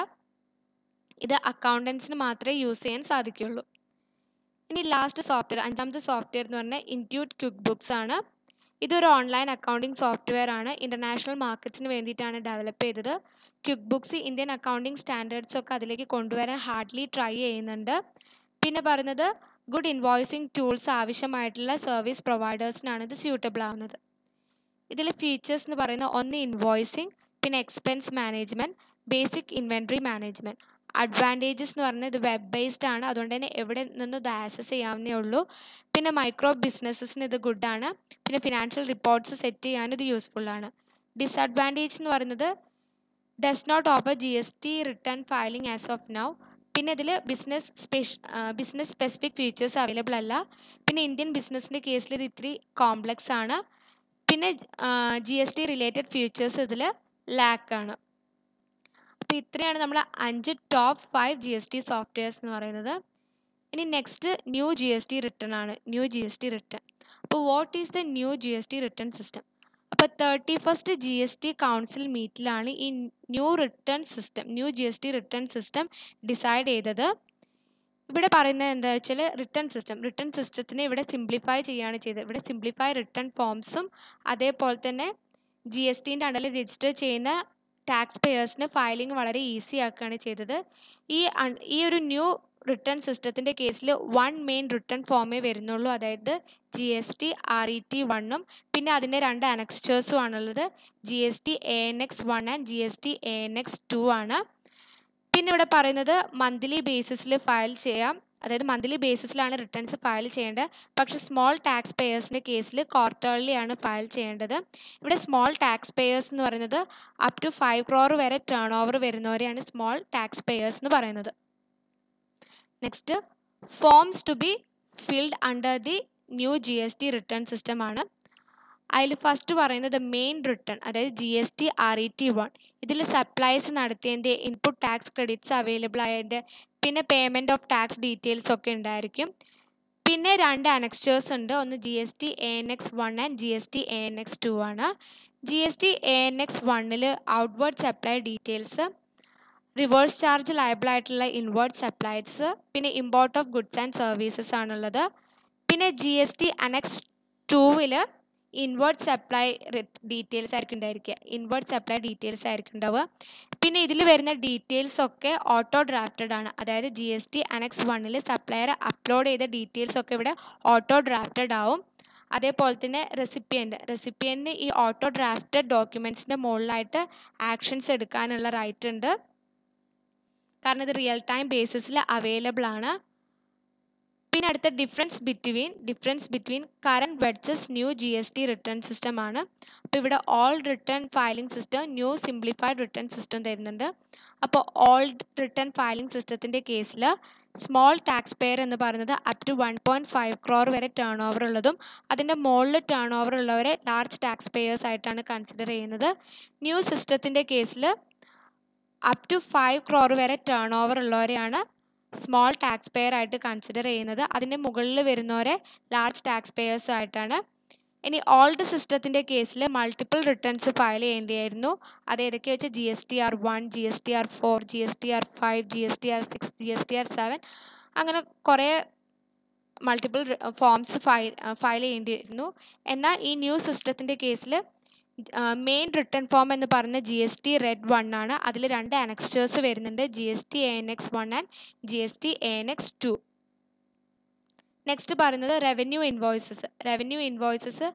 ഇത് അക്കൗണ്ടൻസിന് മാത്രമേ യൂസ് ചെയ്യാൻ സാധിക്കുള്ളൂ ഇനി ലാസ്റ്റ് സോഫ്റ്റ്വെയർ അഞ്ചാമത്തെ സോഫ്റ്റ്വെയർ എന്ന് പറഞ്ഞാൽ ഇൻറ്റ്യൂട്ട് ക്വിക്ക് ബുക്സ് ആണ് ഇതൊരു ഓൺലൈൻ അക്കൗണ്ടിങ് സോഫ്റ്റ്വെയർ ആണ് ഇൻ്റർനാഷണൽ മാർക്കറ്റ്സിന് വേണ്ടിയിട്ടാണ് ഡെവലപ്പ് ചെയ്തത് QuickBooks Indian accounting standards ഒക്കെ അതിലേക്ക് കൊണ്ടുവരാൻ ഹാർഡ്ലി ട്രൈ ചെയ്യുന്നുണ്ട് പിന്നെ പറയുന്നത് ഗുഡ് ഇൻവോയ്സിംഗ് ടൂൾസ് ആവശ്യമായിട്ടുള്ള സർവീസ് പ്രൊവൈഡേഴ്സിനാണ് ഇത് സ്യൂട്ടബിൾ ആവുന്നത് ഇതിൽ ഫീച്ചേഴ്സ് എന്ന് പറയുന്നത് ഒന്ന് ഇൻവോയ്സിംഗ് പിന്നെ expense management basic inventory management advantages എന്ന് പറഞ്ഞാൽ ഇത് വെബ് ബേസ്ഡ് ആണ് അതുകൊണ്ട് തന്നെ എവിടെ നിന്നും ഇത് ആക്സസ് ചെയ്യാവുന്നേ ഉള്ളൂ പിന്നെ മൈക്രോ ബിസിനസ്സസിന് ഇത് ഗുഡാണ് പിന്നെ ഫിനാൻഷ്യൽ റിപ്പോർട്ട്സ് സെറ്റ് ചെയ്യാനും ഇത് യൂസ്ഫുൾ ആണ് ഡിസഡ്വാൻറ്റേജ് എന്ന് പറയുന്നത് does not offer G S T return filing as of now പിന്നെ ഇതിൽ ബിസിനസ് സ്പെഷ് ബിസിനസ് സ്പെസിഫിക് ഫീച്ചേഴ്സ് അവൈലബിൾ അല്ല പിന്നെ ഇന്ത്യൻ ബിസിനസ്സിൻ്റെ കേസിൽ ഇത് ഇത്തിരി കോംപ്ലക്സ് ആണ് പിന്നെ G S T related features ഇതിൽ ലാക്ക് ആണ് അപ്പോൾ ഇത്രയാണ് നമ്മൾ അഞ്ച് top five G S T softwares എന്ന് പറയുന്നത് ഇനി next new G S T return ആണ് new G S T return അപ്പോൾ what is the new G S T return system അപ്പോൾ thirty first G S T council മീറ്റിലാണ് ഈ new return system new G S T return system decide ചെയ്തത് ഇവിടെ പറയുന്നത് എന്താ വെച്ചാൽ റിട്ടേൺ സിസ്റ്റം റിട്ടേൺ സിസ്റ്റത്തിനെ ഇവിടെ സിംപ്ലിഫൈ ചെയ്യുകയാണ് ചെയ്തത് ഇവിടെ സിംപ്ലിഫൈ റിട്ടേൺ ഫോംസും അതേപോലെ തന്നെ ജി എസ് ടീൻ്റെ അണ്ടറിൽ രജിസ്റ്റർ ചെയ്യുന്ന ടാക്സ് പേയേഴ്സിന് ഫയലിംഗ് വളരെ ഈസി ആക്കുകയാണ് ചെയ്തത് ഈ അൺ- ഈ ഒരു ന്യൂ റിട്ടേൺ സിസ്റ്റത്തിൻ്റെ കേസിൽ വൺ മെയിൻ റിട്ടേൺ ഫോമേ വരുന്നുള്ളൂ അതായത് G S T R E T വണ്ണും പിന്നെ അതിൻ്റെ രണ്ട് അനക്സ്റ്റേഴ്സും ആണുള്ളത് G S T A N X one and G S T A N X two ആണ് പിന്നെ ഇവിടെ പറയുന്നത് മന്ത്ലി ബേസിസിൽ ഫയൽ ചെയ്യാം അതായത് മന്ത്ലി ബേസിസിലാണ് റിട്ടേൺസ് ഫയൽ ചെയ്യേണ്ടത് പക്ഷേ സ്മോൾ ടാക്സ് പേയേഴ്സിൻ്റെ കേസിൽ ക്വാർട്ടർലി ആണ് ഫയൽ ചെയ്യേണ്ടത് ഇവിടെ സ്മോൾ ടാക്സ് പേയേഴ്സ് എന്ന് പറയുന്നത് അപ് ടു ഫൈവ് ക്രോർ വരെ ടേൺ ഓവർ വരുന്നവരെയാണ് സ്മോൾ ടാക്സ് പേയേഴ്സ് എന്ന് പറയുന്നത് next forms to be filed under the new G S T return system ആണ് അതിൽ ഫസ്റ്റ് പറയുന്നത് മെയിൻ റിട്ടേൺ അതായത് G S T R E T one ഇതിൽ supplies നടത്തിയതിൻ്റെ ഇൻപുട്ട് ടാക്സ് ക്രെഡിറ്റ്സ് അവൈലബിൾ ആയതിൻ്റെ പിന്നെ പേയ്മെൻറ്റ് ഓഫ് ടാക്സ് ഡീറ്റെയിൽസ് ഒക്കെ ഉണ്ടായിരിക്കും പിന്നെ രണ്ട് അനക്സ്റ്റേഴ്സ് ഉണ്ട് ഒന്ന് G S T A N X one and G S T A N X two ആണ് G S T A N X വണ്ണിൽ outward supply details reverse charge liable ആയിട്ടുള്ള inward supplies പിന്നെ import of goods and services ആണുള്ളത് പിന്നെ G S T annex ടൂവിൽ inward supply details ആയിരിക്കും ഉണ്ടായിരിക്കുക invert supply details ആയിരിക്കും ഉണ്ടാവുക പിന്നെ ഇതിൽ വരുന്ന ഡീറ്റെയിൽസ് ഒക്കെ ഓട്ടോ ഡ്രാഫ്റ്റഡ് ആണ് അതായത് ജി എസ് ടി അനക്സ് വണ്ണിൽ സപ്ലയർ അപ്ലോഡ് ചെയ്ത ഡീറ്റെയിൽസ് ഒക്കെ ഇവിടെ ഓട്ടോ ഡ്രാഫ്റ്റഡ് ആവും അതേപോലെ തന്നെ റെസിപ്പിയൻ്റ് റെസിപ്പിയൻറ്റിന് ഈ ഓട്ടോ ഡ്രാഫ്റ്റഡ് ഡോക്യുമെൻറ്റ്സിൻ്റെ മുകളിലായിട്ട് ആക്ഷൻസ് എടുക്കാനുള്ള റൈറ്റ് ഉണ്ട് കാരണം ഇത് റിയൽ ടൈം ബേസിസിൽ അവൈലബിൾ ആണ് പിന്നെ അടുത്ത difference between difference between current versus new G S T return system ആണ് അപ്പോൾ ഇവിടെ old return filing system new simplified return system തരുന്നുണ്ട് അപ്പോൾ ഓൾഡ് റിട്ടേൺ ഫയലിംഗ് സിസ്റ്റത്തിൻ്റെ കേസിൽ സ്മോൾ ടാക്സ് പെയർ എന്ന് പറയുന്നത് up to one point five crore വരെ ടേൺ ഓവർ ഉള്ളതും അതിൻ്റെ മുകളിൽ ടേൺ ഓവർ ഉള്ളവരെ ലാർജ് ടാക്സ് പേയേഴ്സ് ആയിട്ടാണ് കൺസിഡർ ചെയ്യുന്നത് ന്യൂ സിസ്റ്റത്തിൻ്റെ കേസിൽ അപ് ടു ഫൈവ് ക്രോർ വരെ ടേൺ ഓവർ ഉള്ളവരെയാണ് സ്മോൾ ടാക്സ് പെയർ ആയിട്ട് കൺസിഡർ ചെയ്യുന്നത് അതിൻ്റെ മുകളിൽ വരുന്നവരെ ലാർജ് ടാക്സ് പേയേഴ്സ് ആയിട്ടാണ് ഇനി ഓൾഡ് സിസ്റ്റത്തിൻ്റെ കേസിൽ മൾട്ടിപ്പിൾ റിട്ടേൺസ് ഫയൽ ചെയ്യേണ്ടിയായിരുന്നു അത് ഏതൊക്കെ വെച്ചാൽ G S T R one G S T R four G S T R five G S T R six G S T R seven അങ്ങനെ കുറേ multiple forms file file ചെയ്യേണ്ടിയിരുന്നു എന്നാൽ ഈ new സിസ്റ്റത്തിൻ്റെ കേസിൽ മെയിൻ റിട്ടേൺ ഫോം എന്ന് പറഞ്ഞ G S T R one ആണ് അതിൽ രണ്ട് അനക്സ്റ്റേഴ്സ് വരുന്നുണ്ട് G S T A N X one and G S T A N X two next പറയുന്നത് revenue invoices revenue invoices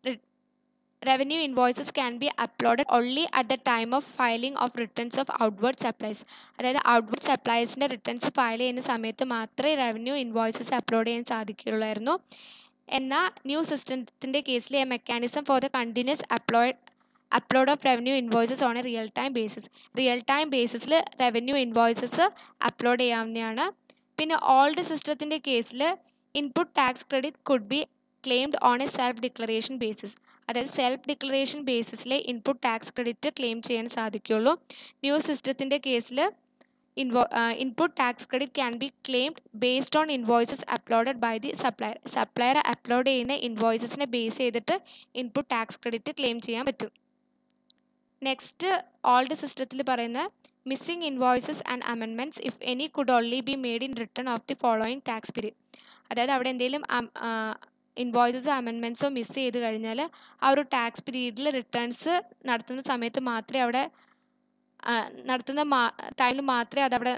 revenue invoices can be uploaded only at the time of filing of returns of outward supplies അതായത് outward സപ്ലൈസിൻ്റെ returns file ചെയ്യുന്ന സമയത്ത് മാത്രമേ revenue invoices upload ചെയ്യാൻ സാധിക്കുകയുള്ളായിരുന്നു എന്നാൽ new സിസ്റ്റത്തിൻ്റെ കേസിൽ a mechanism for the continuous upload upload of revenue invoices on a real time basis real time ബേസിസിൽ റവന്യൂ ഇൻവോയ്സസ് അപ്ലോഡ് ചെയ്യാവുന്നതാണ് പിന്നെ ഓൾഡ് സിസ്റ്റത്തിൻ്റെ കേസിൽ input tax credit could be claimed on a self declaration basis അതായത് self declaration ബേസിസിൽ input tax credit claim ചെയ്യാൻ സാധിക്കുള്ളൂ new സിസ്റ്റത്തിൻ്റെ കേസിൽ ഇൻവോ input tax credit can be claimed based on invoices uploaded by the supplier supplier upload ചെയ്യുന്ന ഇൻവോയ്സസിനെ base ചെയ്തിട്ട് ഇൻപുട്ട് ടാക്സ് ക്രെഡിറ്റ് ക്ലെയിം ചെയ്യാൻ പറ്റും നെക്സ്റ്റ് ഓൾഡ് സിസ്റ്റത്തിൽ പറയുന്ന missing invoices and amendments if any could only be made in return of the following tax period അതായത് അവിടെ എന്തെങ്കിലും ഇൻവോയ്സസോ അമെൻമെൻറ്റ്സോ മിസ് ചെയ്ത് കഴിഞ്ഞാൽ ആ ഒരു ടാക്സ് പീരീഡിൽ റിട്ടേൺസ് നടത്തുന്ന സമയത്ത് മാത്രമേ അവിടെ നടത്തുന്ന മാ ടൈമിൽ മാത്രമേ അതവിടെ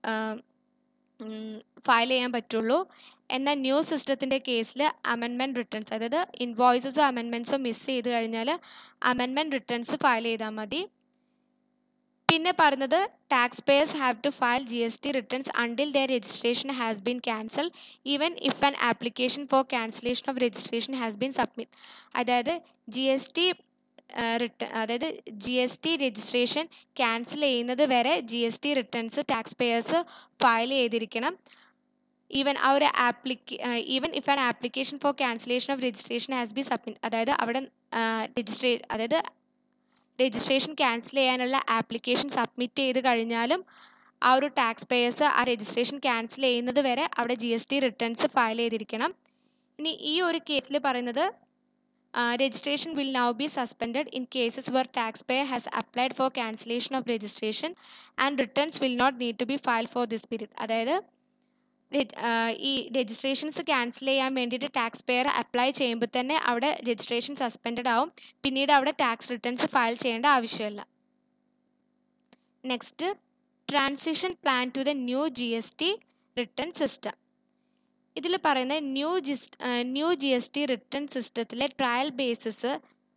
ഫയൽ ചെയ്യാൻ പറ്റുള്ളൂ എന്നാൽ ന്യൂ സിസ്റ്റത്തിൻ്റെ കേസിൽ അമെൻമെൻറ്റ് റിട്ടേൺസ് അതായത് ഇൻവോയ്സസോ അമെൻമെൻറ്റ്സോ മിസ് ചെയ്ത് കഴിഞ്ഞാൽ അമെൻമെൻറ്റ് റിട്ടേൺസ് ഫയൽ ചെയ്താൽ മതി പിന്നെ പറയുന്നത് taxpayers have to file G S T returns until their registration has been cancel even if an application for cancellation of registration has been submit അതായത് G S T return അതായത് G S T registration cancel ചെയ്യുന്നത് വരെ G S T returns taxpayers file ചെയ്തിരിക്കണം even ആ ഒരു ആപ്ലിക്ക even if an application for cancellation of registration has be submit അതായത് അവിടെ രജിസ്ട്രേ അതായത് രജിസ്ട്രേഷൻ ക്യാൻസൽ ചെയ്യാനുള്ള ആപ്ലിക്കേഷൻ സബ്മിറ്റ് ചെയ്ത് കഴിഞ്ഞാലും ആ ഒരു ടാക്സ് പേയേഴ്സ് ആ രജിസ്ട്രേഷൻ ക്യാൻസൽ ചെയ്യുന്നത് വരെ അവിടെ G S T returns file ചെയ്തിരിക്കണം ഇനി ഈ ഒരു കേസിൽ പറയുന്നത് registration will now be suspended in cases where taxpayer has applied for cancellation of registration and returns will not need to be filed for this period അതായത് ഈ registrations cancel ചെയ്യാൻ വേണ്ടിയിട്ട് ടാക്സ് പെയർ അപ്ലൈ ചെയ്യുമ്പോൾ തന്നെ അവിടെ registration suspended ആവും പിന്നീട് അവിടെ ടാക്സ് റിട്ടേൺസ് ഫയൽ ചെയ്യേണ്ട ആവശ്യമില്ല next transition plan to the new G S T return system ഇതിൽ പറയുന്ന new G S new G S T return സിസ്റ്റത്തിലെ trial basis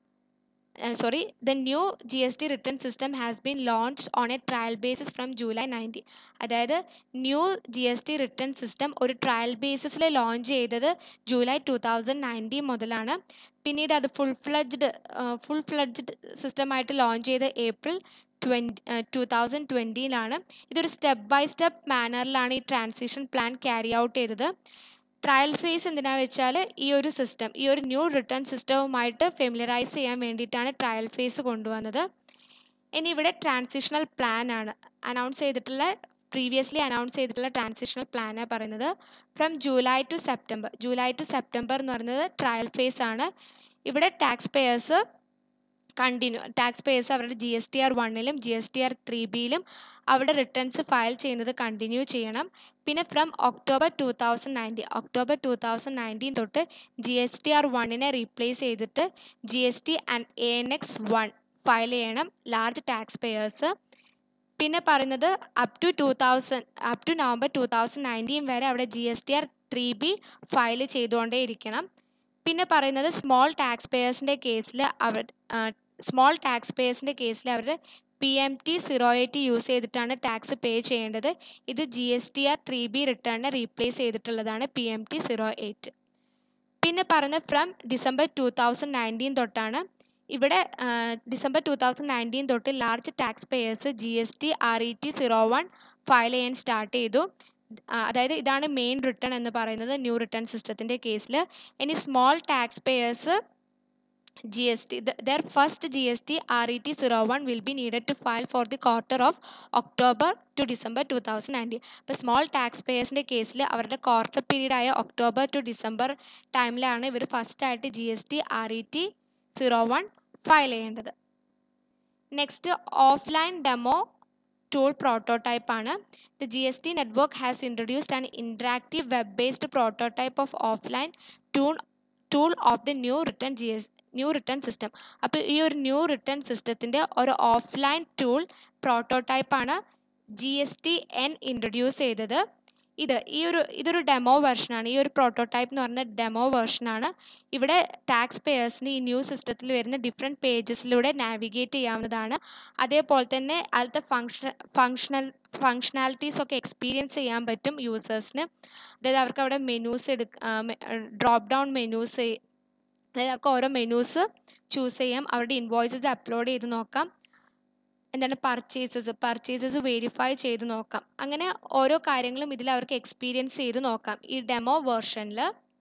sorry the new G S T return system has been launched on a trial basis from July nineteen അതായത് new G S T return system ഒരു trial ബേസിസിൽ launch ചെയ്തത് July two thousand nineteen മുതലാണ് പിന്നീട് അത് full fledged full fledged സിസ്റ്റമായിട്ട് launch ചെയ്ത് April twenty two thousand ട്വൻറ്റിയിലാണ് ഇതൊരു സ്റ്റെപ്പ് ബൈ സ്റ്റെപ്പ് മാനറിലാണ് ഈ ട്രാൻസിഷൻ പ്ലാൻ ക്യാരി ഔട്ട് ചെയ്തത് ട്രയൽ ഫേസ് എന്തിനാന്ന് വെച്ചാൽ ഈ ഒരു സിസ്റ്റം ഈ ഒരു ന്യൂ റിട്ടേൺ സിസ്റ്റവുമായിട്ട് ഫെമിലറൈസ് ചെയ്യാൻ വേണ്ടിയിട്ടാണ് ട്രയൽ ഫേസ് കൊണ്ടുവന്നത് ഇനി ഇവിടെ ട്രാൻസിഷണൽ പ്ലാൻ ആണ് അനൗൺസ് ചെയ്തിട്ടുള്ള പ്രീവിയസ്ലി അനൗൺസ് ചെയ്തിട്ടുള്ള ട്രാൻസിഷണൽ പ്ലാനാണ് പറയുന്നത് from July to September July to September എന്ന് പറയുന്നത് ട്രയൽ ഫേസ് ആണ് ഇവിടെ taxpayers continue taxpayers അവരുടെ ജി എസ് ടി ആർ വണ്ണിലും G S T R three ബിയിലും അവിടെ റിട്ടേൺസ് ഫയൽ ചെയ്യുന്നത് കണ്ടിന്യൂ ചെയ്യണം പിന്നെ from October two thousand nineteen October two thousand nineteen തൊട്ട് ജി എസ് ടി ആർ വണ്ണിനെ റീപ്ലേസ് ചെയ്തിട്ട് G S T and A N X one file ചെയ്യണം large taxpayers പിന്നെ പറയുന്നത് up to two thousand up to November two thousand nineteen വരെ അവിടെ G S T R three B file ചെയ്തുകൊണ്ടേ ഇരിക്കണം പിന്നെ പറയുന്നത് സ്മോൾ ടാക്സ് പേയേഴ്സിൻ്റെ കേസിൽ അവർ സ്മോൾ ടാക്സ് പേയേഴ്സിൻ്റെ കേസിൽ അവർ P M T zero eight use ചെയ്തിട്ടാണ് ടാക്സ് പേ ചെയ്യേണ്ടത് ഇത് G S T R three B റിട്ടേണിനെ റീപ്ലേസ് ചെയ്തിട്ടുള്ളതാണ് P M T zero eight പിന്നെ പറയുന്നത് from December two thousand nineteen തൊട്ടാണ് ഇവിടെ ഡിസംബർ ടു തൗസൻഡ് നയൻറ്റീൻ തൊട്ട് large tax payers G S T R E T zero one file ചെയ്യാൻ start ചെയ്തു അതായത് ഇതാണ് മെയിൻ റിട്ടേൺ എന്ന് പറയുന്നത് ന്യൂ റിട്ടേൺ സിസ്റ്റത്തിൻ്റെ കേസിൽ ഇനി small tax payers G S T their first G S T R E T zero one will be needed to file for the quarter of October to December two thousand nineteen അപ്പോൾ small tax പേയേഴ്സിൻ്റെ കേസിൽ അവരുടെ quarter പീരീഡായ October to December ടൈമിലാണ് ഇവർ ഫസ്റ്റായിട്ട് G S T R E T zero one file ചെയ്യേണ്ടത് next offline demo tool prototype ആണ് the G S T network has introduced an interactive web based prototype of offline tool tool of the new return G S new return system അപ്പോൾ ഈ ഒരു new return സിസ്റ്റത്തിൻ്റെ ഒരു offline tool പ്രോട്ടോടൈപ്പാണ് G S T N introduce ചെയ്തത് ഇത് ഈ ഒരു ഇതൊരു ഡെമോ വെർഷനാണ് ഈ ഒരു പ്രോട്ടോടൈപ്പ് എന്ന് പറഞ്ഞ ഡെമോ വെർഷനാണ് ഇവിടെ ടാക്സ് പേയേഴ്സിന് ഈ ന്യൂ സിസ്റ്റത്തിൽ വരുന്ന ഡിഫറെൻറ്റ് പേജസിലൂടെ നാവിഗേറ്റ് ചെയ്യാവുന്നതാണ് അതേപോലെ തന്നെ അതിലത്തെ ഫങ്ഷൻ ഫങ്ഷണൽ ഫങ്ഷണാലിറ്റീസ് ഒക്കെ എക്സ്പീരിയൻസ് ചെയ്യാൻ പറ്റും യൂസേഴ്സിന് അതായത് അവർക്ക് അവിടെ മെനൂസ് എടുക്ക ഡ്രോപ്പ് ഡൗൺ മെനൂസ് അതായത് അവർക്ക് ഓരോ മെനൂസ് ചൂസ് ചെയ്യാം അവരുടെ ഇൻവോയ്സസ് അപ്ലോഡ് ചെയ്ത് നോക്കാം എന്താണ് പർച്ചേസസ് പർച്ചേസസ് വെരിഫൈ ചെയ്ത് നോക്കാം അങ്ങനെ ഓരോ കാര്യങ്ങളും ഇതിൽ അവർക്ക് എക്സ്പീരിയൻസ് ചെയ്ത് നോക്കാം ഈ ഡെമോ വേർഷനിൽ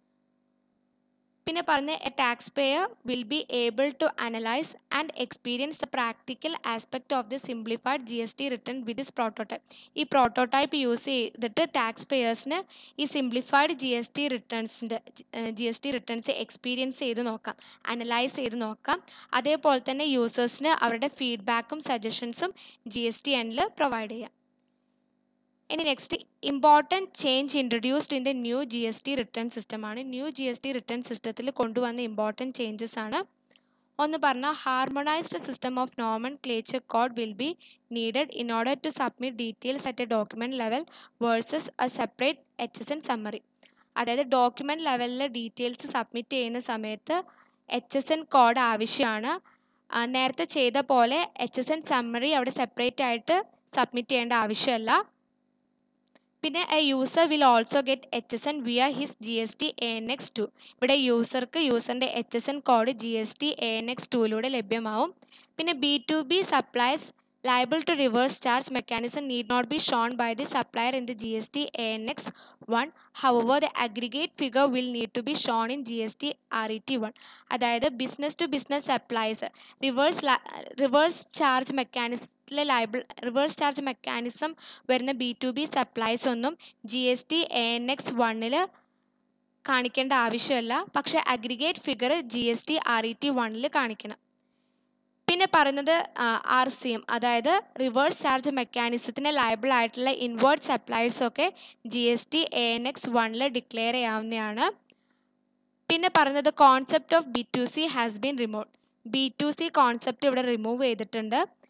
പിന്നെ പറഞ്ഞ a taxpayer will be able to analyse and experience the practical aspect of the simplified G S T return with this prototype ഈ പ്രോട്ടോടൈപ്പ് യൂസ് ചെയ്തിട്ട് ടാക്സ് പേയേഴ്സിന് ഈ സിംപ്ലിഫൈഡ് ജി എസ് ടി റിട്ടേൺസിൻ്റെ G S T returns experience ചെയ്ത് നോക്കാം analyse ചെയ്ത് നോക്കാം അതേപോലെ തന്നെ യൂസേഴ്സിന് അവരുടെ ഫീഡ്ബാക്കും സജഷൻസും ജി എസ് ടി എനിൽ പ്രൊവൈഡ് ചെയ്യാം ഇനി next important change introduced in the new G S T return സിസ്റ്റമാണ് new G S T return സിസ്റ്റത്തിൽ കൊണ്ടുവന്ന ഇമ്പോർട്ടൻറ്റ് ചേഞ്ചസ് ആണ് ഒന്ന് പറഞ്ഞാൽ harmonised system of nomenclature code will be needed in order to submit details at a document level versus a separate H S N summary അതായത് document ലെവലിൽ details submit ചെയ്യുന്ന സമയത്ത് H S N code ആവശ്യമാണ് നേരത്തെ ചെയ്ത പോലെ H S N summary അവിടെ separate ആയിട്ട് സബ്മിറ്റ് ചെയ്യേണ്ട ആവശ്യമില്ല പിന്നെ a user will also get H S N via his G S T A N X two ഇവിടെ യൂസർക്ക് യൂസറിൻ്റെ H S N code G S T A N X ടുവിലൂടെ ലഭ്യമാവും പിന്നെ B to B supplies liable to reverse charge mechanism need not be shown by the supplier in the GST ANX 1. However, the aggregate figure will need to be shown in GST RET 1. അതായത് business to business supplies reverse reverse charge മെക്കാനിസത്തിലെ liable reverse charge mechanism വരുന്ന B to B supplies ഒന്നും G S T A N X വണ്ണിൽ കാണിക്കേണ്ട ആവശ്യമില്ല പക്ഷേ aggregate figure G S T R E T വണ്ണിൽ കാണിക്കണം പിന്നെ പറയുന്നത് ആർ സി എം അതായത് റിവേഴ്സ് ചാർജ് മെക്കാനിസത്തിന് ലയബിൾ ആയിട്ടുള്ള ഇൻവേർട്ട് സപ്ലൈസ് ഒക്കെ G S T A N X വണ്ണിൽ ഡിക്ലെയർ ചെയ്യാവുന്നതാണ് പിന്നെ പറയുന്നത് concept of B to C has been remove B to C concept ഇവിടെ റിമൂവ് ചെയ്തിട്ടുണ്ട്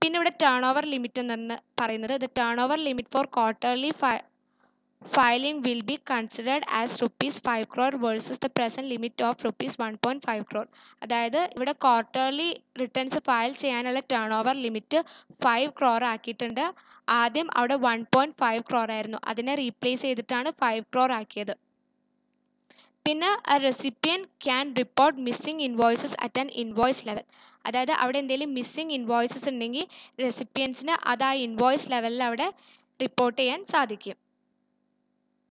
പിന്നെ ഇവിടെ ടേൺ ഓവർ ലിമിറ്റ് എന്ന് പറയുന്നത് the turnover limit for quarterly filing will be considered as rupees five crore versus the present limit of rupees one point five crore അതായത് ഇവിടെ quarterly returns file ചെയ്യാനുള്ള turnover limit five crore ആക്കിയിട്ടുണ്ട് ആദ്യം അവിടെ one point five crore ആയിരുന്നു അതിനെ replace ചെയ്തിട്ടാണ് five crore ആക്കിയത് പിന്നെ a recipient can report missing invoices at an invoice level അതായത് അവിടെ എന്തെങ്കിലും മിസ്സിംഗ് ഇൻവോയ്സസ് ഉണ്ടെങ്കിൽ റെസിപ്പിയൻസിന് അത് ആ ഇൻവോയ്സ് ലെവലിൽ അവിടെ റിപ്പോർട്ട് ചെയ്യാൻ സാധിക്കും